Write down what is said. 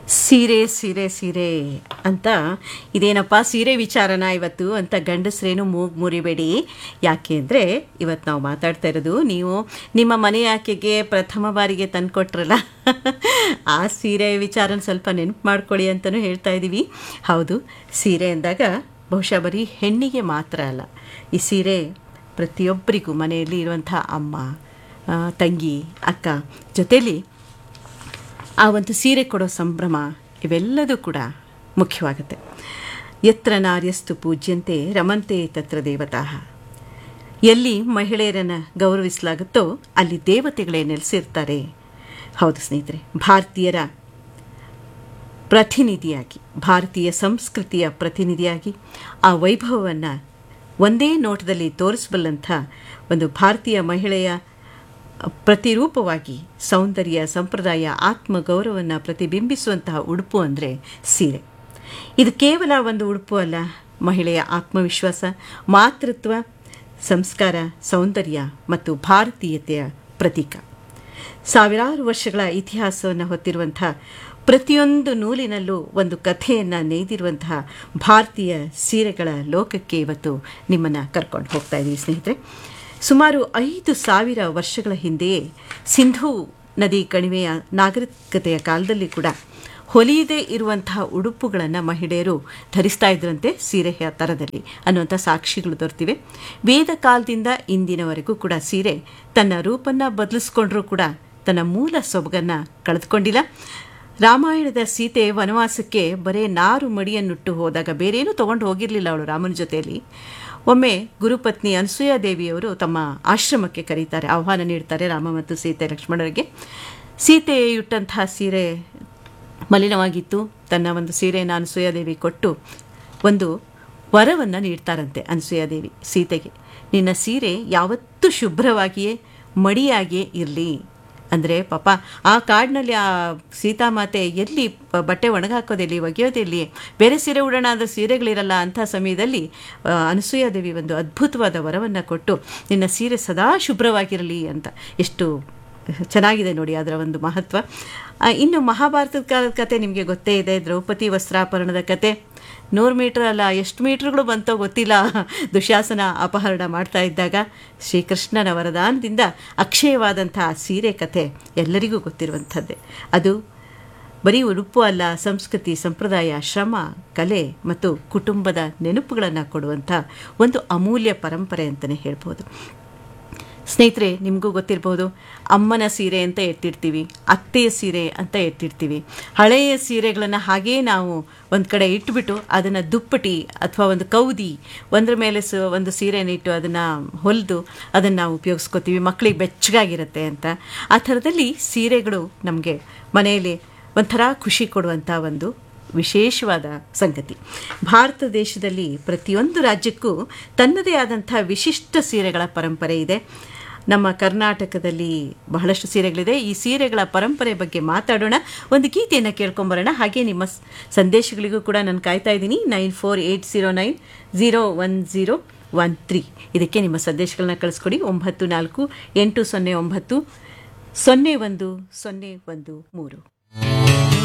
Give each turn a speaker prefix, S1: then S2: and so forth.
S1: ಸೀರೆ ಸೀರೆ ಸೀರೆ ಅಂತ ಇದೇನಪ್ಪ ಸೀರೆ ವಿಚಾರನ ಇವತ್ತು ಅಂತ ಗಂಡಸ್ರೇನು ಮೂಗು ಮುರಿಬೇಡಿ ಯಾಕೆ ಅಂದರೆ ಇವತ್ತು ನಾವು ಮಾತಾಡ್ತಾ ಇರೋದು ನೀವು ನಿಮ್ಮ ಮನೆ ಆಕೆಗೆ ಪ್ರಥಮ ಬಾರಿಗೆ ತಂದುಕೊಟ್ರಲ್ಲ ಆ ಸೀರೆ ವಿಚಾರನ ಸ್ವಲ್ಪ ನೆನಪು ಮಾಡ್ಕೊಳ್ಳಿ ಅಂತಲೂ ಹೇಳ್ತಾ ಇದ್ದೀವಿ ಹೌದು ಸೀರೆ ಅಂದಾಗ ಬಹುಶಃ ಬರೀ ಹೆಣ್ಣಿಗೆ ಮಾತ್ರ ಅಲ್ಲ ಈ ಸೀರೆ ಪ್ರತಿಯೊಬ್ಬರಿಗೂ ಮನೆಯಲ್ಲಿ ಇರುವಂಥ ಅಮ್ಮ ಆ, ತಂಗಿ ಅಕ್ಕ ಜೊತೆಲಿ ಆ ಒಂದು ಸೀರೆ ಕೊಡೋ ಸಂಭ್ರಮ ಇವೆಲ್ಲದೂ ಕೂಡ ಮುಖ್ಯವಾಗುತ್ತೆ ಯತ್ರ ನಾರ್ಯಸ್ತು ಪೂಜ್ಯಂತೆ ರಮಂತೆ ತತ್ರ ದೇವತಾ ಎಲ್ಲಿ ಮಹಿಳೆಯರನ್ನು ಗೌರವಿಸಲಾಗುತ್ತೋ ಅಲ್ಲಿ ದೇವತೆಗಳೇ ನೆಲೆಸಿರ್ತಾರೆ ಹೌದು ಸ್ನೇಹಿತರೆ ಭಾರತೀಯರ ಪ್ರತಿನಿಧಿಯಾಗಿ ಭಾರತೀಯ ಸಂಸ್ಕೃತಿಯ ಪ್ರತಿನಿಧಿಯಾಗಿ ಆ ವೈಭವವನ್ನು ಒಂದೇ ನೋಟದಲ್ಲಿ ತೋರಿಸಬಲ್ಲಂಥ ಒಂದು ಭಾರತೀಯ ಮಹಿಳೆಯ ಪ್ರತಿರೂಪವಾಗಿ ಸೌಂದರ್ಯ ಸಂಪ್ರದಾಯ ಆತ್ಮಗೌರವವನ್ನು ಪ್ರತಿಬಿಂಬಿಸುವಂತಹ ಉಡುಪು ಅಂದರೆ ಸೀರೆ ಇದು ಕೇವಲ ಒಂದು ಉಡುಪು ಅಲ್ಲ ಮಹಿಳೆಯ ಆತ್ಮವಿಶ್ವಾಸ ಮಾತೃತ್ವ ಸಂಸ್ಕಾರ ಸೌಂದರ್ಯ ಮತ್ತು ಭಾರತೀಯತೆಯ ಪ್ರತೀಕ ಸಾವಿರಾರು ವರ್ಷಗಳ ಇತಿಹಾಸವನ್ನು ಹೊತ್ತಿರುವಂಥ ಪ್ರತಿಯೊಂದು ನೂಲಿನಲ್ಲೂ ಒಂದು ಕಥೆಯನ್ನು ನೇಯ್ದಿರುವಂತಹ ಭಾರತೀಯ ಸೀರೆಗಳ ಲೋಕಕ್ಕೆ ಇವತ್ತು ನಿಮ್ಮನ್ನು ಕರ್ಕೊಂಡು ಹೋಗ್ತಾ ಇದ್ದೀವಿ ಸ್ನೇಹಿತರೆ ಸುಮಾರು ಐದು ಸಾವಿರ ವರ್ಷಗಳ ಹಿಂದೆಯೇ ಸಿಂಧೂ ನದಿ ಕಣಿವೆಯ ನಾಗರಿಕತೆಯ ಕಾಲದಲ್ಲಿ ಕೂಡ ಹೊಲಿಯದೇ ಇರುವಂತಹ ಉಡುಪುಗಳನ್ನು ಮಹಿಳೆಯರು ಧರಿಸ್ತಾ ಇದ್ರಂತೆ ಸೀರೆಯ ಥರದಲ್ಲಿ ಅನ್ನುವಂಥ ಸಾಕ್ಷಿಗಳು ದೊರೆತಿವೆ ವೇದ ಕಾಲದಿಂದ ಇಂದಿನವರೆಗೂ ಕೂಡ ಸೀರೆ ತನ್ನ ರೂಪನ್ನು ಬದಲಿಸ್ಕೊಂಡ್ರೂ ಕೂಡ ತನ್ನ ಮೂಲ ಸೊಬಗನ್ನು ಕಳೆದುಕೊಂಡಿಲ್ಲ ರಾಮಾಯಣದ ಸೀತೆ ವನವಾಸಕ್ಕೆ ಬರೇ ನಾರು ಮಡಿಯನ್ನುಟ್ಟು ಹೋದಾಗ ಬೇರೇನೂ ತೊಗೊಂಡು ಹೋಗಿರಲಿಲ್ಲ ಅವಳು ರಾಮನ ಜೊತೆಯಲ್ಲಿ ಒಮ್ಮೆ ಗುರುಪತ್ನಿ ಅನಸೂಯ ದೇವಿಯವರು ತಮ್ಮ ಆಶ್ರಮಕ್ಕೆ ಕರೀತಾರೆ ಆಹ್ವಾನ ನೀಡ್ತಾರೆ ರಾಮ ಮತ್ತು ಸೀತೆ ಲಕ್ಷ್ಮಣರಿಗೆ ಸೀತೆ ಇಟ್ಟಂತಹ ಸೀರೆ ಮಲಿನವಾಗಿತ್ತು ತನ್ನ ಒಂದು ಸೀರೆಯನ್ನು ಅನಸೂಯಾದೇವಿ ಕೊಟ್ಟು ಒಂದು ವರವನ್ನು ನೀಡ್ತಾರಂತೆ ಅನಸೂಯಾದೇವಿ ಸೀತೆಗೆ ನಿನ್ನ ಸೀರೆ ಯಾವತ್ತೂ ಶುಭ್ರವಾಗಿಯೇ ಮಡಿಯಾಗಿಯೇ ಇರಲಿ ಅಂದರೆ ಪಾಪ ಆ ಕಾಡಿನಲ್ಲಿ ಆ ಸೀತಾಮಾತೆ ಎಲ್ಲಿ ಪ- ಬಟ್ಟೆ ಒಣಗಾಕೋದೆಲ್ಲಿ ಒಗೆಯೋದೆಲ್ಲಿ ಬೇರೆ ಸೀರೆ ಉಡೋಣ ಅಂದರೆ ಸೀರೆಗಳಿರಲ್ಲ ಅಂಥ ಸಮಯದಲ್ಲಿ ಆ, ಅನಸೂಯಾದೇವಿ ಒಂದು ಅದ್ಭುತವಾದ ವರವನ್ನು ಕೊಟ್ಟು ನಿನ್ನ ಸೀರೆ ಸದಾ ಶುಭ್ರವಾಗಿರಲಿ ಅಂತ ಎಷ್ಟು ಚೆನ್ನಾಗಿದೆ ನೋಡಿ ಅದರ ಒಂದು ಮಹತ್ವ ಆ, ಇನ್ನು ಮಹಾಭಾರತದ ಕಾಲದ ಕತೆ ನಿಮಗೆ ಗೊತ್ತೇ ಇದೆ ದ್ರೌಪದಿ ವಸ್ತ್ರಾಪರಣದ ಕತೆ ನೂರು ಮೀಟ್ರ್ ಅಲ್ಲ ಎಷ್ಟು ಮೀಟ್ರ್ಗಳು ಬಂತೋ ಗೊತ್ತಿಲ್ಲ ದುಶಾಸನ ಅಪಹರಣ ಮಾಡ್ತಾ ಇದ್ದಾಗ ಶ್ರೀಕೃಷ್ಣನ ವರದಾನದಿಂದ ಅಕ್ಷಯವಾದಂತಹ ಸೀರೆ ಕಥೆ ಎಲ್ಲರಿಗೂ ಗೊತ್ತಿರುವಂಥದ್ದೇ ಅದು ಬರೀ ಉಡುಪು ಅಲ್ಲ ಸಂಸ್ಕೃತಿ ಸಂಪ್ರದಾಯ ಶ್ರಮ ಕಲೆ ಮತ್ತು ಕುಟುಂಬದ ನೆನಪುಗಳನ್ನು ಕೊಡುವಂಥ ಒಂದು ಅಮೂಲ್ಯ ಪರಂಪರೆ ಅಂತಲೇ ಹೇಳ್ಬೋದು ಸ್ನೇಹಿತರೆ ನಿಮಗೂ ಗೊತ್ತಿರ್ಬೋದು ಅಮ್ಮನ ಸೀರೆ ಅಂತ ಎತ್ತಿರ್ತೀವಿ ಅತ್ತೆಯ ಸೀರೆ ಅಂತ ಎತ್ತಿರ್ತೀವಿ ಹಳೆಯ ಸೀರೆಗಳನ್ನು ಹಾಗೇ ನಾವು ಒಂದು ಕಡೆ ಇಟ್ಬಿಟ್ಟು ಅದನ್ನು ದುಪ್ಪಟಿ ಅಥವಾ ಒಂದು ಕೌದಿ ಒಂದ್ರ ಮೇಲೆ ಸ ಒಂದು ಸೀರೆನ ಇಟ್ಟು ಅದನ್ನು ಹೊಲಿದು ಅದನ್ನು ನಾವು ಉಪಯೋಗಿಸ್ಕೋತೀವಿ ಮಕ್ಕಳಿಗೆ ಬೆಚ್ಚಗಾಗಿರುತ್ತೆ ಅಂತ ಆ ಥರದಲ್ಲಿ ಸೀರೆಗಳು ನಮಗೆ ಮನೆಯಲ್ಲಿ ಒಂಥರ ಖುಷಿ ಕೊಡುವಂಥ ಒಂದು ವಿಶೇಷವಾದ ಸಂಗತಿ ಭಾರತ ದೇಶದಲ್ಲಿ ಪ್ರತಿಯೊಂದು ರಾಜ್ಯಕ್ಕೂ ತನ್ನದೇ ಆದಂಥ ವಿಶಿಷ್ಟ ಸೀರೆಗಳ ಪರಂಪರೆ ಇದೆ ನಮ್ಮ ಕರ್ನಾಟಕದಲ್ಲಿ ಬಹಳಷ್ಟು ಸೀರೆಗಳಿದೆ ಈ ಸೀರೆಗಳ ಪರಂಪರೆ ಬಗ್ಗೆ ಮಾತಾಡೋಣ ಒಂದು ಗೀತೆಯನ್ನು ಕೇಳ್ಕೊಂಬರೋಣ ಹಾಗೆ ನಿಮ್ಮ ಸ್- ಸಂದೇಶಗಳಿಗೂ ಕೂಡ ನಾನು ಕಾಯ್ತಾ ಇದ್ದೀನಿ nine four eight zero nine zero one zero one three ಇದಕ್ಕೆ ನಿಮ್ಮ ಸಂದೇಶಗಳನ್ನ ಕಳಿಸ್ಕೊಡಿ ಒಂಬತ್ತು ನಾಲ್ಕು ಎಂಟು ಸೊನ್ನೆ ಒಂಬತ್ತು ಸೊನ್ನೆ ಒಂದು ಸೊನ್ನೆ ಒಂದು ಮೂರು